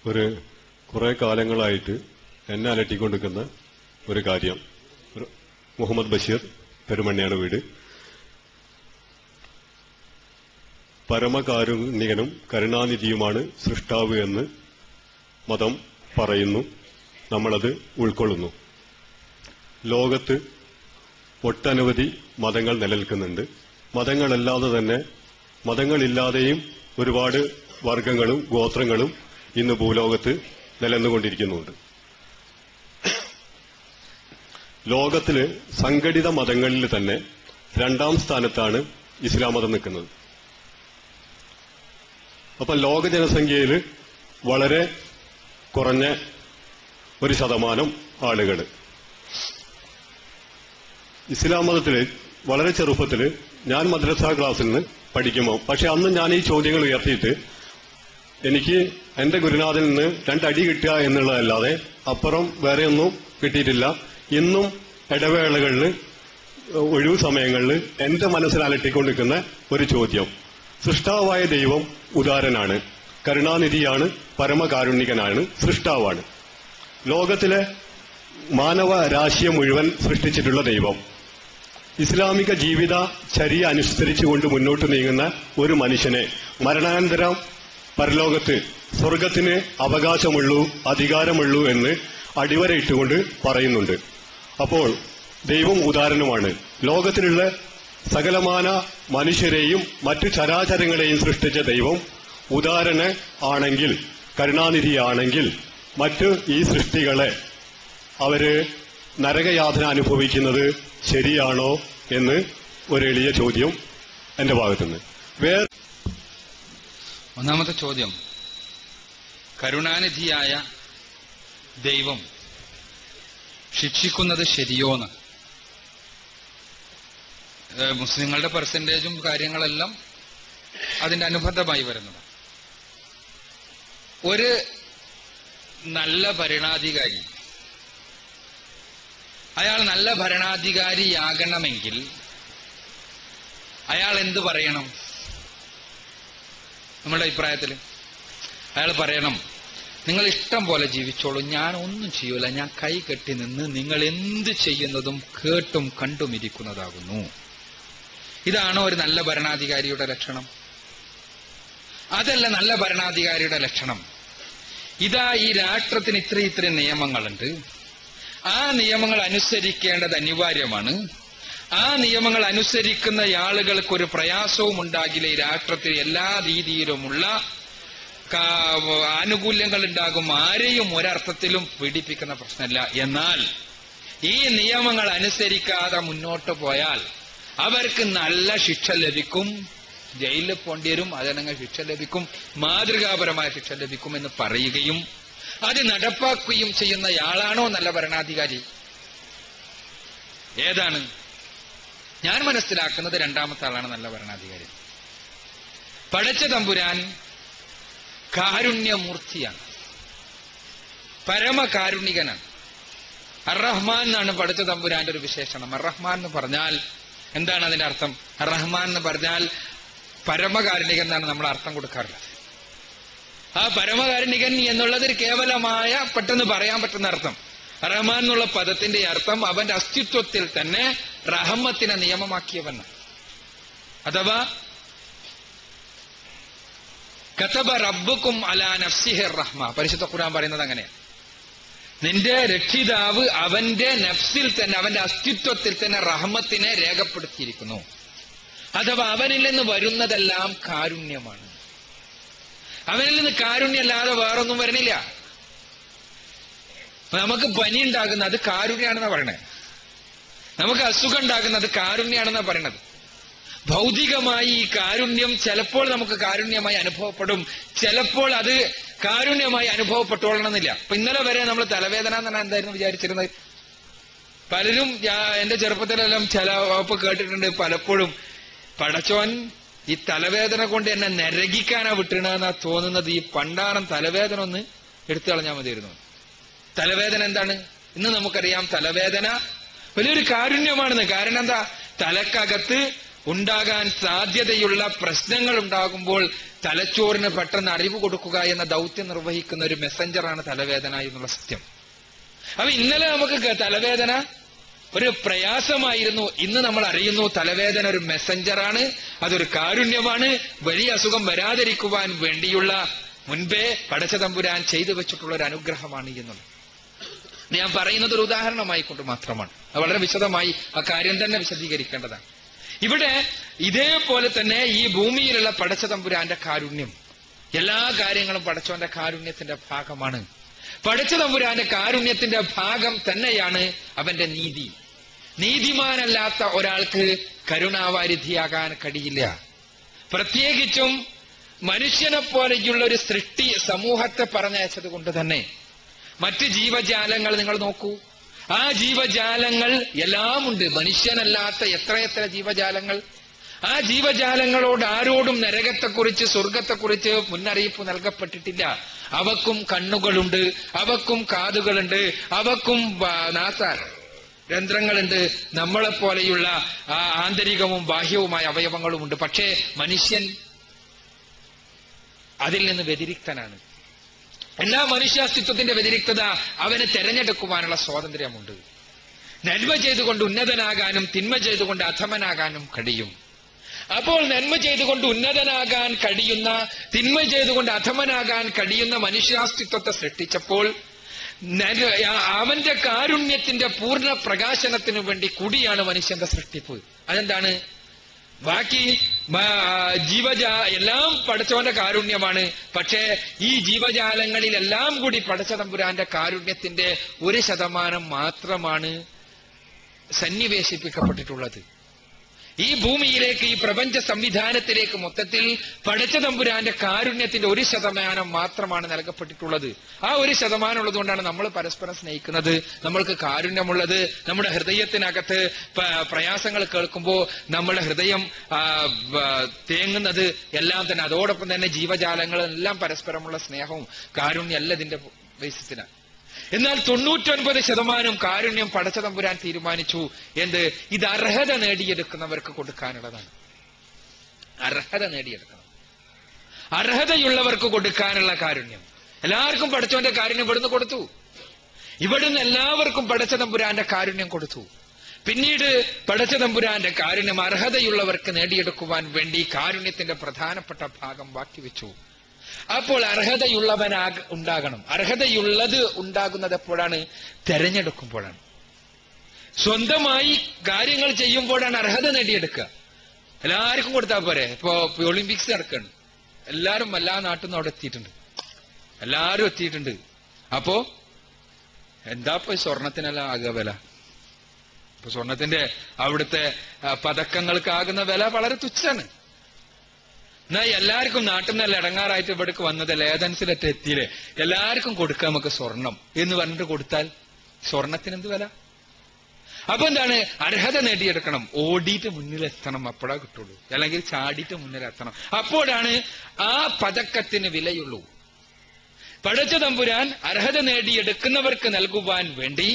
ഒരു കുറെ കാലങ്ങളായിട്ട് എന്നെ അലട്ടിക്കൊണ്ടിരിക്കുന്ന ഒരു കാര്യം ഒരു മുഹമ്മദ് ബഷീർ പെരുമണ്ണയാണ് വീട് പരമകാരുണികനും കരുണാനിധിയുമാണ് സൃഷ്ടാവ് എന്ന് മതം പറയുന്നു നമ്മളത് ഉൾക്കൊള്ളുന്നു ലോകത്ത് ഒട്ടനവധി മതങ്ങൾ നിലനിൽക്കുന്നുണ്ട് മതങ്ങളല്ലാതെ തന്നെ മതങ്ങളില്ലാതെയും ഒരുപാട് വർഗങ്ങളും ഗോത്രങ്ങളും ഇന്ന് ഭൂലോകത്ത് നിലനിന്നുകൊണ്ടിരിക്കുന്നുണ്ട് ലോകത്തില് സംഘടിത മതങ്ങളിൽ തന്നെ രണ്ടാം സ്ഥാനത്താണ് ഇസ്ലാം മതം നിൽക്കുന്നത് അപ്പൊ ലോക ജനസംഖ്യയിൽ വളരെ കുറഞ്ഞ ഒരു ശതമാനം ആളുകൾ ഇസ്ലാം മതത്തില് വളരെ ചെറുപ്പത്തില് ഞാൻ മദ്രസ ക്ലാസ്സിൽ നിന്ന് പഠിക്കുമ്പോൾ പക്ഷെ അന്ന് ഞാൻ ഈ ചോദ്യങ്ങൾ ഉയർത്തിയിട്ട് എനിക്ക് എന്റെ ഗുരുനാഥിൽ നിന്ന് രണ്ടടി കിട്ടുക എന്നുള്ളതല്ലാതെ അപ്പുറം വേറെ ഒന്നും കിട്ടിയിട്ടില്ല ഇന്നും ഇടവേളകളിൽ ഒഴിവു സമയങ്ങളിൽ എന്റെ മനസ്സിൽ അലട്ടിക്കൊണ്ടിരിക്കുന്ന ഒരു ചോദ്യം സൃഷ്ടാവായ ദൈവം ഉദാരനാണ് കരുണാനിധിയാണ് പരമകാരുണികനാണ് സൃഷ്ടാവാണ് ലോകത്തിലെ മാനവ രാശിയെ മുഴുവൻ സൃഷ്ടിച്ചിട്ടുള്ള ദൈവം ഇസ്ലാമിക ജീവിത ചര്യ അനുസരിച്ചുകൊണ്ട് മുന്നോട്ട് നീങ്ങുന്ന ഒരു മനുഷ്യനെ മരണാനന്തരം പരലോകത്ത് സ്വർഗത്തിന് അവകാശമുള്ളൂ അധികാരമുള്ളൂ എന്ന് അടിവരയിട്ടുകൊണ്ട് പറയുന്നുണ്ട് അപ്പോൾ ദൈവം ഉദാഹരണമാണ് ലോകത്തിലുള്ള സകലമാന മനുഷ്യരെയും മറ്റു ചരാചരങ്ങളെയും സൃഷ്ടിച്ച ദൈവം ഉദാഹരണ ആണെങ്കിൽ കരുണാനിധിയാണെങ്കിൽ മറ്റു ഈ സൃഷ്ടികളെ അവര് നരകയാതന അനുഭവിക്കുന്നത് ശരിയാണോ എന്ന് ഒരു എളിയ ചോദ്യം എന്റെ ഭാഗത്തുനിന്ന് വേറെ ഒന്നാമത്തെ ചോദ്യം കരുണാനിധിയായ ദൈവം ശിക്ഷിക്കുന്നത് ശരിയോന്ന് ഏഹ് മുസ്ലിങ്ങളുടെ പെർസെന്റേജും കാര്യങ്ങളെല്ലാം അതിന്റെ അനുബന്ധമായി വരുന്നതാണ് ഒരു നല്ല ഭരണാധികാരി അയാൾ നല്ല ഭരണാധികാരിയാകണമെങ്കിൽ അയാൾ എന്ത് പറയണം നമ്മുടെ അഭിപ്രായത്തിൽ അയാൾ പറയണം നിങ്ങൾ ഇഷ്ടം പോലെ ജീവിച്ചോളൂ ഞാൻ ഒന്നും ചെയ്യൂല ഞാൻ കൈ കെട്ടി നിന്ന് നിങ്ങൾ എന്ത് ചെയ്യുന്നതും കേട്ടും കണ്ടും ഇരിക്കുന്നതാകുന്നു ഇതാണോ ഒരു നല്ല ഭരണാധികാരിയുടെ ലക്ഷണം അതല്ല നല്ല ഭരണാധികാരിയുടെ ലക്ഷണം ഇതാ ഈ രാഷ്ട്രത്തിന് ഇത്ര ഇത്രയും നിയമങ്ങളുണ്ട് ആ നിയമങ്ങൾ അനുസരിക്കേണ്ടത് അനിവാര്യമാണ് ആ നിയമങ്ങൾ അനുസരിക്കുന്ന ആളുകൾക്ക് ഒരു പ്രയാസവും ഉണ്ടാകില്ല ഈ രാഷ്ട്രത്തിൽ എല്ലാ രീതിയിലുമുള്ള കാ- ആനുകൂല്യങ്ങൾ ഉണ്ടാകും ആരെയും ഒരർത്ഥത്തിലും പീഡിപ്പിക്കുന്ന പ്രശ്നമില്ല എന്നാൽ ഈ നിയമങ്ങൾ അനുസരിക്കാതെ മുന്നോട്ട് പോയാൽ അവർക്ക് നല്ല ശിക്ഷ ലഭിക്കും ജയിലിൽ പോണ്ടി വരും അതിനങ്ങൾ ശിക്ഷ ലഭിക്കും മാതൃകാപരമായ ശിക്ഷ ലഭിക്കും എന്ന് പറയുകയും അത് നടപ്പാക്കുകയും ചെയ്യുന്നയാളാണോ നല്ല ഭരണാധികാരി ഏതാണ് ഞാൻ മനസ്സിലാക്കുന്നത് രണ്ടാമത്തെ ആളാണ് നല്ല ഭരണാധികാരി പടച്ച തമ്പുരാൻ കാരുണ്യമൂർത്തിയാണ് പരമകാരുണികനാണ് അറഹ്മാൻ എന്നാണ് പടച്ച തമ്പുരാന്റെ ഒരു വിശേഷണം അറഹ്മാൻ എന്ന് പറഞ്ഞാൽ എന്താണ് അതിന്റെ അർത്ഥം റഹ്മാൻ എന്ന് പറഞ്ഞാൽ പരമകാരുണികൻ എന്നാണ് നമ്മൾ അർത്ഥം കൊടുക്കാറുള്ളത് ആ പരമകാരുണികൻ എന്നുള്ളത് ഒരു കേവലമായ പെട്ടെന്ന് പറയാൻ പറ്റുന്ന അർത്ഥം റഹ്മാൻ എന്നുള്ള പദത്തിന്റെ അർത്ഥം അവന്റെ അസ്തിത്വത്തിൽ തന്നെ റഹമ്മത്തിനെ നിയമമാക്കിയവനാണ് അഥവാ കതബ റബ്ബുക്കും അലാ നഫ്സിഹിർ റഹ്മ പരിശുദ്ധ ഖുർആൻ പറയുന്നത് അങ്ങനെയാണ് നിന്റെ രക്ഷിതാവ് അവന്റെ നഫ്സിൽ തന്നെ അവന്റെ അസ്തിത്വത്തിൽ തന്നെ റഹ്മത്തിനെ രേഖപ്പെടുത്തിയിരിക്കുന്നു അഥവാ അവനിൽ നിന്ന് വരുന്നതെല്ലാം കാരുണ്യമാണ് അവനിൽ നിന്ന് കാരുണ്യമല്ലാതെ വേറൊന്നും വരണില്ല അപ്പൊ നമുക്ക് പനി ഉണ്ടാകുന്ന അത് കാരുണ്യാണെന്നാ പറയണേ നമുക്ക് അസുഖം ഉണ്ടാകുന്നത് അത് കാരുണ്യാണെന്നാ പറയണത് ഭൗതികമായി ഈ കാരുണ്യം ചിലപ്പോൾ നമുക്ക് കാരുണ്യമായി അനുഭവപ്പെടും ചിലപ്പോൾ അത് കാരുണ്യമായി അനുഭവപ്പെട്ടോളണമെന്നില്ല അപ്പൊ ഇന്നലെ വരെ നമ്മൾ തലവേദന എന്നാണ് എന്തായിരുന്നു വിചാരിച്ചിരുന്നത് പലരും ഞാ- എന്റെ ചെറുപ്പത്തിലെല്ലാം ചില വകുപ്പ് കേട്ടിട്ടുണ്ട് പലപ്പോഴും പടച്ചോൻ ഈ തലവേദന കൊണ്ട് എന്നെ നരകിക്കാനാ വിട്ടണെന്നാ തോന്നുന്നത് ഈ പണ്ടാറം തലവേദന ഒന്ന് എടുത്തു കളഞ്ഞാൽ മതിയായിരുന്നു തലവേദന എന്താണ് ഇന്ന് നമുക്കറിയാം തലവേദന വലിയൊരു കാരുണ്യമാണെന്ന് കാരണം എന്താ തലക്കകത്ത് ഉണ്ടാകാൻ സാധ്യതയുള്ള പ്രശ്നങ്ങൾ ഉണ്ടാകുമ്പോൾ തലച്ചോറിന് പെട്ടെന്ന് അറിവ് കൊടുക്കുക എന്ന ദൗത്യം നിർവഹിക്കുന്ന ഒരു മെസ്സഞ്ചറാണ് തലവേദന എന്നുള്ള സത്യം അപ്പൊ ഇന്നലെ നമുക്ക് ക- തലവേദന ഒരു പ്രയാസമായിരുന്നു ഇന്ന് നമ്മൾ അറിയുന്നു തലവേദന ഒരു മെസ്സഞ്ചറാണ് അതൊരു കാരുണ്യമാണ് വലിയ അസുഖം വരാതിരിക്കുവാൻ വേണ്ടിയുള്ള മുൻപേ പടച്ചതമ്പുരാൻ ചെയ്തു വെച്ചിട്ടുള്ള ഒരു അനുഗ്രഹമാണ് എന്നുള്ളത് ഇത് ഞാൻ പറയുന്നത് ഒരു ഉദാഹരണമായി കൊണ്ട് മാത്രമാണ് അത് വളരെ വിശദമായി ആ കാര്യം തന്നെ വിശദീകരിക്കേണ്ടതാണ് ഇവിടെ ഇതേപോലെ തന്നെ ഈ ഭൂമിയിലുള്ള പടച്ചതമ്പുരാന്റെ കാരുണ്യം എല്ലാ കാര്യങ്ങളും പടച്ചോന്റെ കാരുണ്യത്തിന്റെ ഭാഗമാണ് പടച്ചതമ്പുരാന്റെ കാരുണ്യത്തിന്റെ ഭാഗം തന്നെയാണ് അവന്റെ നീതി നീതിമാനല്ലാത്ത ഒരാൾക്ക് കരുണാവാരിധിയാകാൻ കഴിയില്ല പ്രത്യേകിച്ചും മനുഷ്യനെ പോലെയുള്ള ഒരു സൃഷ്ടി സമൂഹത്തെ പറഞ്ഞയച്ചത് കൊണ്ട് തന്നെ മറ്റ് ജീവജാലങ്ങൾ നിങ്ങൾ നോക്കൂ ആ ജീവജാലങ്ങൾ എല്ലാം ഉണ്ട് മനുഷ്യനല്ലാത്ത എത്രയെത്ര ജീവജാലങ്ങൾ ആ ജീവജാലങ്ങളോട് ആരോടും നരകത്തെക്കുറിച്ച് സ്വർഗത്തെക്കുറിച്ച് മുന്നറിയിപ്പ് നൽകപ്പെട്ടിട്ടില്ല അവക്കും കണ്ണുകളുണ്ട് അവക്കും കാതുകളുണ്ട് അവക്കും ആ, നാസ രന്ധ്രങ്ങളുണ്ട് നമ്മളെപ്പോലെയുള്ള ആ, ആന്തരികവും ബാഹ്യവുമായ അവയവങ്ങളുമുണ്ട് പക്ഷേ മനുഷ്യൻ അതിൽ നിന്ന് വ്യതിരിക്തനാണ് എല്ലാ മനുഷ്യാസ്തിത്വത്തിന്റെ വ്യതിരിക്തത അവന് തെരഞ്ഞെടുക്കുവാനുള്ള സ്വാതന്ത്ര്യമുണ്ട് നന്മ ചെയ്തുകൊണ്ട് ഉന്നതനാകാനും തിന്മ ചെയ്തുകൊണ്ട് അധമനാകാനും കഴിയും അപ്പോൾ നന്മ ചെയ്തുകൊണ്ട് ഉന്നതനാകാൻ കഴിയുന്ന തിന്മ ചെയ്തുകൊണ്ട് അധമനാകാൻ കഴിയുന്ന മനുഷ്യാസ്തിത്വത്തെ സൃഷ്ടിച്ചപ്പോൾ നര- ആ- അവന്റെ കാരുണ്യത്തിന്റെ പൂർണ്ണ പ്രകാശനത്തിനു വേണ്ടി കൂടിയാണ് മനുഷ്യന്റെ സൃഷ്ടിപ്പ് അതെന്താണ് ബാക്കി മ- ജീവജാ എല്ലാം പടച്ചവന്റെ കാരുണ്യമാണ് പക്ഷേ ഈ ജീവജാലങ്ങളിലെല്ലാം കൂടി പടച്ചതമ്പുരാന്റെ കാരുണ്യത്തിന്റെ ഒരു ശതമാനം മാത്രമാണ് സന്നിവേശിപ്പിക്കപ്പെട്ടിട്ടുള്ളത് ഈ ഭൂമിയിലേക്ക് ഈ പ്രപഞ്ച സംവിധാനത്തിലേക്ക് മൊത്തത്തിൽ പടച്ചതമ്പുരാന്റെ കാരുണ്യത്തിന്റെ ഒരു ശതമാനം മാത്രമാണ് നൽകപ്പെട്ടിട്ടുള്ളത് ആ ഒരു ശതമാനം ഉള്ളതുകൊണ്ടാണ് നമ്മൾ പരസ്പരം സ്നേഹിക്കുന്നത് നമ്മൾക്ക് കാരുണ്യമുള്ളത് നമ്മുടെ ഹൃദയത്തിനകത്ത് പ- പ്രയാസങ്ങൾ കേൾക്കുമ്പോൾ നമ്മുടെ ഹൃദയം ആ, വ- തേങ്ങുന്നത് എല്ലാം തന്നെ അതോടൊപ്പം തന്നെ ജീവജാലങ്ങളെല്ലാം പരസ്പരമുള്ള സ്നേഹവും കാരുണ്യം അല്ല ഇതിന്റെ ബേസിസിനാണ് എന്നാൽ തൊണ്ണൂറ്റൊൻപത് ശതമാനം കാരുണ്യം പടച്ചതമ്പുരാൻ തീരുമാനിച്ചു എന്ത് ഇത് അർഹത നേടിയെടുക്കുന്നവർക്ക് കൊടുക്കാനുള്ളതാണ് അർഹത നേടിയെടുക്കണം അർഹതയുള്ളവർക്ക് കൊടുക്കാനുള്ള കാരുണ്യം എല്ലാവർക്കും പഠിച്ചവന്റെ കാരുണ്യം ഇവിടുന്ന് കൊടുത്തു ഇവിടുന്ന് എല്ലാവർക്കും പടച്ചതമ്പുരാന്റെ കാരുണ്യം കൊടുത്തു പിന്നീട് പടച്ചതമ്പുരാന്റെ കാരുണ്യം അർഹതയുള്ളവർക്ക് നേടിയെടുക്കുവാൻ വേണ്ടി കാരുണ്യത്തിന്റെ പ്രധാനപ്പെട്ട ഭാഗം ബാക്കി വെച്ചു അപ്പോൾ അർഹതയുള്ളവനാക ഉണ്ടാകണം അർഹതയുള്ളത് ഉണ്ടാകുന്നത് എപ്പോഴാണ് തെരഞ്ഞെടുക്കുമ്പോഴാണ് സ്വന്തമായി കാര്യങ്ങൾ ചെയ്യുമ്പോഴാണ് അർഹത നേടിയെടുക്കുക എല്ലാവർക്കും കൊടുത്താൽ പോരെ ഇപ്പോ ഒളിമ്പിക്സ് നടക്കുകയാണ് എല്ലാവരും എല്ലാ നാട്ടിൽ നിന്നും അവിടെ എത്തിയിട്ടുണ്ട് എല്ലാവരും എത്തിയിട്ടുണ്ട് അപ്പോ എന്താ ഇപ്പൊ ഈ സ്വർണത്തിനെല്ലാം ആകുക വില ഇപ്പൊ സ്വർണത്തിന്റെ അവിടുത്തെ ആ, പതക്കങ്ങൾക്കാകുന്ന വില വളരെ തുച്ഛാണ് എന്നാ എല്ലാവർക്കും നാട്ടിൽ നിന്നല്ല ഇടങ്ങാറായിട്ട് ഇവിടേക്ക് വന്നതല്ലേ ഏതൻസിലൊക്കെ എത്തിയില്ലേ എല്ലാവർക്കും കൊടുക്കാം നമുക്ക് സ്വർണം എന്ന് പറഞ്ഞിട്ട് കൊടുത്താൽ സ്വർണത്തിന് എന്ത് വില അപ്പൊ എന്താണ് അർഹത നേടിയെടുക്കണം ഓടിയിട്ട് മുന്നിലെത്തണം അപ്പോഴാ കിട്ടുള്ളൂ അല്ലെങ്കിൽ ചാടിയിട്ട് മുന്നിലെത്തണം അപ്പോഴാണ് ആ പതക്കത്തിന് വിലയുള്ളൂ പടച്ച തമ്പുരാൻ അർഹത നേടിയെടുക്കുന്നവർക്ക് നൽകുവാൻ വേണ്ടി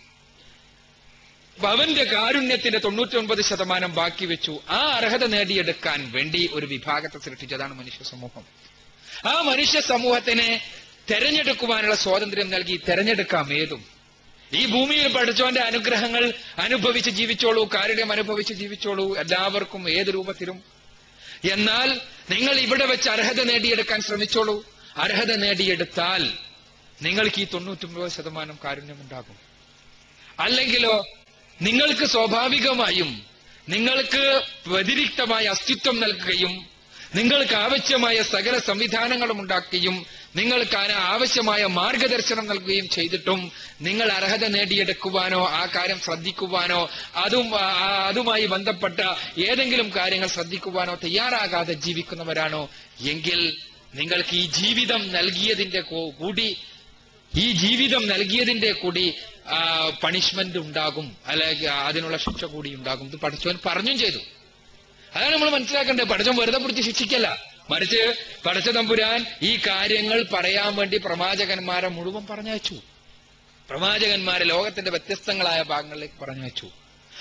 അവന്റെ കാരുണ്യത്തിന്റെ തൊണ്ണൂറ്റൊൻപത് ശതമാനം ബാക്കി വെച്ചു ആ അർഹത നേടിയെടുക്കാൻ വേണ്ടി ഒരു വിഭാഗത്തെ സൃഷ്ടിച്ചതാണ് മനുഷ്യ സമൂഹം ആ മനുഷ്യ സമൂഹത്തിനെ തെരഞ്ഞെടുക്കുവാനുള്ള സ്വാതന്ത്ര്യം നൽകി തെരഞ്ഞെടുക്കാം ഏതും ഈ ഭൂമിയിൽ പഠിച്ചവന്റെ അനുഗ്രഹങ്ങൾ അനുഭവിച്ച് ജീവിച്ചോളൂ കാരുണ്യം അനുഭവിച്ച് ജീവിച്ചോളൂ എല്ലാവർക്കും ഏത് രൂപത്തിലും എന്നാൽ നിങ്ങൾ ഇവിടെ വെച്ച് അർഹത നേടിയെടുക്കാൻ ശ്രമിച്ചോളൂ അർഹത നേടിയെടുത്താൽ നിങ്ങൾക്ക് ഈ തൊണ്ണൂറ്റൊമ്പത് ശതമാനം കാരുണ്യമുണ്ടാകും അല്ലെങ്കിലോ നിങ്ങൾക്ക് സ്വാഭാവികമായും നിങ്ങൾക്ക് വ്യതിരിക്തമായ അസ്തിത്വം നൽകുകയും നിങ്ങൾക്ക് ആവശ്യമായ സകല സംവിധാനങ്ങളും ഉണ്ടാക്കുകയും നിങ്ങൾക്ക് ആ- ആവശ്യമായ മാർഗദർശനം നൽകുകയും ചെയ്തിട്ടും നിങ്ങൾ അർഹത നേടിയെടുക്കുവാനോ ആ കാര്യം ശ്രദ്ധിക്കുവാനോ അതും ആ, ആ, അതുമായി ബന്ധപ്പെട്ട ഏതെങ്കിലും കാര്യങ്ങൾ ശ്രദ്ധിക്കുവാനോ തയ്യാറാകാതെ ജീവിക്കുന്നവരാണോ എങ്കിൽ നിങ്ങൾക്ക് ഈ ജീവിതം നൽകിയതിന്റെ കൂ- കൂടി ഈ ജീവിതം നൽകിയതിന്റെ കൂടി പണിഷ്മെന്റ് ഉണ്ടാകും അല്ലെങ്കിൽ അതിനുള്ള ശിക്ഷ കൂടി ഉണ്ടാകും ഇത് പഠിച്ചവൻ പറഞ്ഞും ചെയ്തു അതാണ് നമ്മൾ മനസ്സിലാക്കേണ്ടത് പഠിച്ചവൻ വെറുതെ പിടിച്ച് ശിക്ഷിക്കല്ല മറിച്ച് പഠിച്ച തമ്പുരാൻ ഈ കാര്യങ്ങൾ പറയാൻ വേണ്ടി പ്രവാചകന്മാരെ മുഴുവൻ പറഞ്ഞയച്ചു പ്രവാചകന്മാരെ ലോകത്തിന്റെ വ്യത്യസ്തങ്ങളായ ഭാഗങ്ങളിലേക്ക് പറഞ്ഞയച്ചു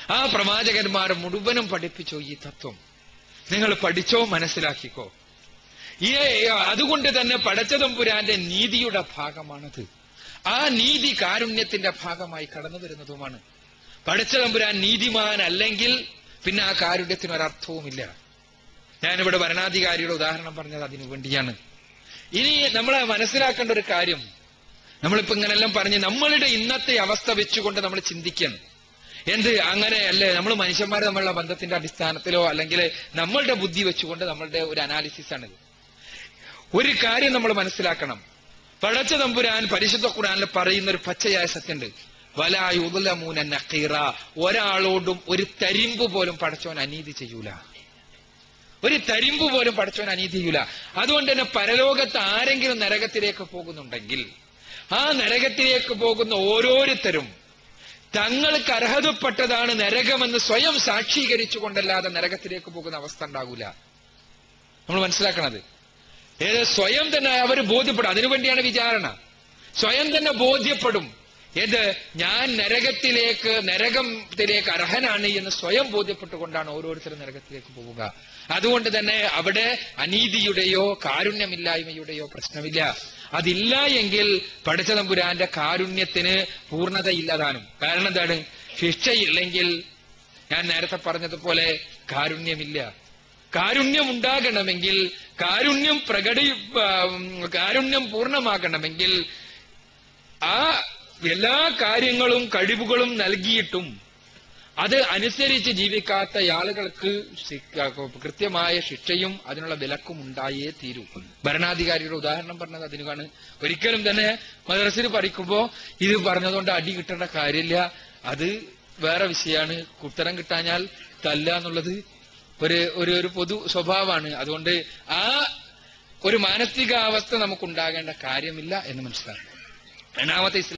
ആ പ്രവാചകന്മാർ മുഴുവനും പഠിപ്പിച്ചു ഈ തത്വം നിങ്ങൾ പഠിച്ചോ മനസ്സിലാക്കിക്കോ ഈ അതുകൊണ്ട് തന്നെ പടച്ചതമ്പുരാന്റെ നീതിയുടെ ഭാഗമാണത് ആ നീതി കാരുണ്യത്തിന്റെ ഭാഗമായി കടന്നു വരുന്നതുമാണ് പടച്ചതമ്പുരാൻ നീതിമാൻ അല്ലെങ്കിൽ പിന്നെ ആ കാരുണ്യത്തിന് ഒരർത്ഥവുമില്ല ഞാനിവിടെ ഭരണാധികാരിയുടെ ഉദാഹരണം പറഞ്ഞത് അതിനു വേണ്ടിയാണ് ഇനി നമ്മൾ മനസ്സിലാക്കേണ്ട ഒരു കാര്യം നമ്മളിപ്പോ ഇങ്ങനെല്ലാം പറഞ്ഞ് നമ്മളുടെ ഇന്നത്തെ അവസ്ഥ വെച്ചുകൊണ്ട് നമ്മൾ ചിന്തിക്കണം എന്ത് അങ്ങനെയല്ലേ നമ്മൾ മനുഷ്യന്മാർ തമ്മിലുള്ള ബന്ധത്തിന്റെ അടിസ്ഥാനത്തിലോ അല്ലെങ്കിൽ നമ്മളുടെ ബുദ്ധി വെച്ചുകൊണ്ട് നമ്മളുടെ ഒരു അനാലിസിസ് ആണിത് ഒരു കാര്യം നമ്മൾ മനസ്സിലാക്കണം പടച്ച തമ്പുരാൻ പരിശുദ്ധ ഖുറാനിൽ പറയുന്ന ഒരു പച്ചയായ സത്യമുണ്ട് വലായുദലമൂന നഖീറ ഒരാളോടും ഒരു തരിമ്പ് പോലും പടച്ചവൻ അനീതി ചെയ്യൂല ഒരു തരിമ്പ് പോലും പടച്ചവൻ അനീതി ചെയ്യൂല അതുകൊണ്ട് തന്നെ പരലോകത്ത് ആരെങ്കിലും നരകത്തിലേക്ക് പോകുന്നുണ്ടെങ്കിൽ ആ നരകത്തിലേക്ക് പോകുന്ന ഓരോരുത്തരും തങ്ങൾക്ക് അർഹതപ്പെട്ടതാണ് നരകമെന്ന് സ്വയം സാക്ഷീകരിച്ചുകൊണ്ടല്ലാതെ നരകത്തിലേക്ക് പോകുന്ന അവസ്ഥ ഉണ്ടാകൂല നമ്മൾ മനസ്സിലാക്കണത് ഏത് സ്വയം തന്നെ അവർ ബോധ്യപ്പെടും അതിനുവേണ്ടിയാണ് വിചാരണ സ്വയം തന്നെ ബോധ്യപ്പെടും ഏത് ഞാൻ നരകത്തിലേക്ക് നരകത്തിലേക്ക് അർഹനാണ് എന്ന് സ്വയം ബോധ്യപ്പെട്ടുകൊണ്ടാണ് ഓരോരുത്തരും നരകത്തിലേക്ക് പോവുക അതുകൊണ്ട് തന്നെ അവിടെ അനീതിയുടെയോ കാരുണ്യമില്ലായ്മയുടെയോ പ്രശ്നമില്ല അതില്ല എങ്കിൽ പടച്ചതമ്പുരാന്റെ കാരുണ്യത്തിന് പൂർണ്ണതയില്ലതാനും കാരണം എന്താണ് ശിക്ഷയില്ലെങ്കിൽ ഞാൻ നേരത്തെ പറഞ്ഞതുപോലെ കാരുണ്യമില്ല കാരുണ്യം ഉണ്ടാകണമെങ്കിൽ കാരുണ്യം പ്രകടി ആ, കാരുണ്യം പൂർണ്ണമാകണമെങ്കിൽ ആ എല്ലാ കാര്യങ്ങളും കഴിവുകളും നൽകിയിട്ടും അത് അനുസരിച്ച് ജീവിക്കാത്ത ആളുകൾക്ക് ശിക്ക- കൃത്യമായ ശിക്ഷയും അതിനുള്ള വിലക്കും ഉണ്ടായേ തീരൂ ഭരണാധികാരിയുടെ ഉദാഹരണം പറഞ്ഞത് അതിനാണ് ഒരിക്കലും തന്നെ മദ്രസിൽ പഠിക്കുമ്പോ ഇത് പറഞ്ഞതുകൊണ്ട് അടി കിട്ടേണ്ട കാര്യമില്ല അത് വേറെ വിഷയമാണ് ഉത്തരം കിട്ടാഞ്ഞാൽ തല്ല എന്നുള്ളത് ഒരു ഒരു ഒരു പൊതു സ്വഭാവമാണ് അതുകൊണ്ട് ആ ഒരു മാനസികാവസ്ഥ നമുക്കുണ്ടാകേണ്ട കാര്യമില്ല എന്ന് മനസ്സിലാക്കണം രണ്ടാമത്തെ ഇസ്ലാം